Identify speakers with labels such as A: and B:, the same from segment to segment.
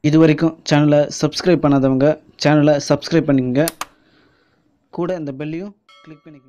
A: இது வரைக்கும் சேனலை சப்ஸ்கிரைப் பண்ணாதவங்க சேனலை சப்ஸ்கிரைப் பண்ணிக்கங்க கூட இந்த பெல்லையும் கிளிக் பண்ணிக்கோங்க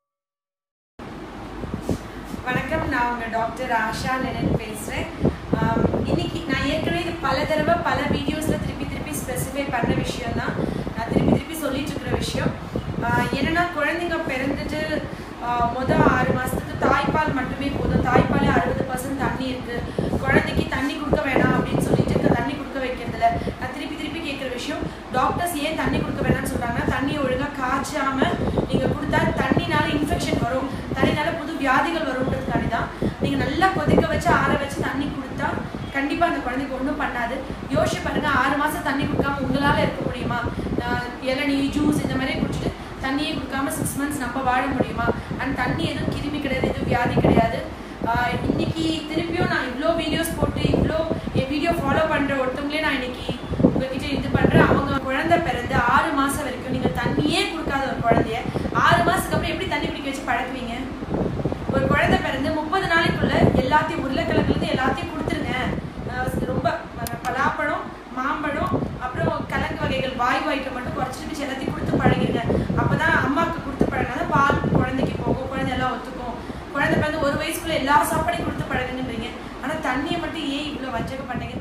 B: வணக்கம் நான் உங்கள் டாக்டர் ஆஷா லெனன் பேசுகிறேன் இன்னைக்கு நான் ஏற்கனவே இது பல தடவை பல வீடியோஸில் திருப்பி திருப்பி ஸ்பெசிஃபை பண்ண விஷயம் தான் நான் திருப்பி திருப்பி சொல்லிட்டு இருக்கிற விஷயம் ஆஹ் என்னன்னா குழந்தைங்க பிறந்துட்டு ஆஹ் மொதல் ஆறு மாதத்துக்கு தாய்ப்பால் மட்டுமே போதும் தாய்ப்பாலே அறுபது பர்சன்ட் தண்ணி இருக்குது குழந்தைக்கு தண்ணி கொடுக்க வேணாம் அப்படின்னு சொல்லிட்டு க- தண்ணி கொடுக்க வைக்கிறதில்ல நான் திருப்பி திருப்பி கேட்குற விஷயம் டாக்டர்ஸ் ஏன் தண்ணி கொடுக்க வேணாம்னு சொல்கிறாங்கன்னா தண்ணியை ஒழுங்காக காய்ச்சாம நீங்கள் கொடுத்தா தண்ணினால இன்ஃபெக்ஷன் வரும் தண்ணினால புது வியாதிகள் வரும்ன்றதுக்காண்டி தான் நீங்கள் நல்லா கொதிக்க வச்சு ஆற வச்சு தண்ணி கொடுத்தா கண்டிப்பாக அந்த குழந்தைக்கு ஒன்றும் பண்ணாது யோசிச்சு பாருங்க ஆறு மாதம் தண்ணி கொடுக்காம உங்களால் இருக்க முடியுமா ஆஹ் இளநீ ஜூஸ் இந்த மாதிரி குடிச்சிட்டு தண்ணியே கொடுக்காம சிக்ஸ் மந்த்ஸ் நம்ம வாழ முடியுமா அண்ட் தண்ணி எதுவும் கிருமி கிடையாது எதுவும் வியாதி கிடையாது ஆஹ் இன்னைக்கு திருப்பியும் நான் இவ்வளோ வீடியோஸ் போட்டு இவ்வளோ என் வீடியோ ஃபாலோ பண்ணுற ஒருத்தவங்களே நான் இன்னைக்கு உங்ககிட்ட இது பண்ணுறேன் அவங்க குழந்தை பிறந்து ஆறு மாதம் வரைக்கும் நீங்கள் தண்ணியே கொடுக்காத ஒரு குழந்தைய ஆறு மாதத்துக்கு அப்புறம் எப்படி தண்ணி குடிக்க வச்சு பழக்குவீங்க ஒரு குழந்தை பிறந்து முப்பது நாளைக்குள்ள எல்லாத்தையும் உருளைக்கிழங்குலேருந்து எல்லாத்தையும் கொடுத்துருங்க அஹ் ரொம்ப அஹ் பலாப்பழம் மாம்பழம் அப்புறம் கிழங்கு வகைகள் வாயு ஐட்டம் மட்டும் குறைச்சிட்டு மிச்சம் எல்லாத்தையும் கொடுத்து பழகிருங்க அப்பதான் அம்மாவுக்கு கொடுத்து பழகினா பால் குழந்தைக்கு போகும் குழந்தை எல்லாம் ஒத்துக்கும் குழந்தை பிறந்து ஒரு வயசுக்குள்ள எல்லா சாப்பாடையும் கொடுத்து பழகுங்கன்றீங்க ஆனா தண்ணியை மட்டும் ஏன் இவ்வளவு வஞ்சகம் பண்ணீங்க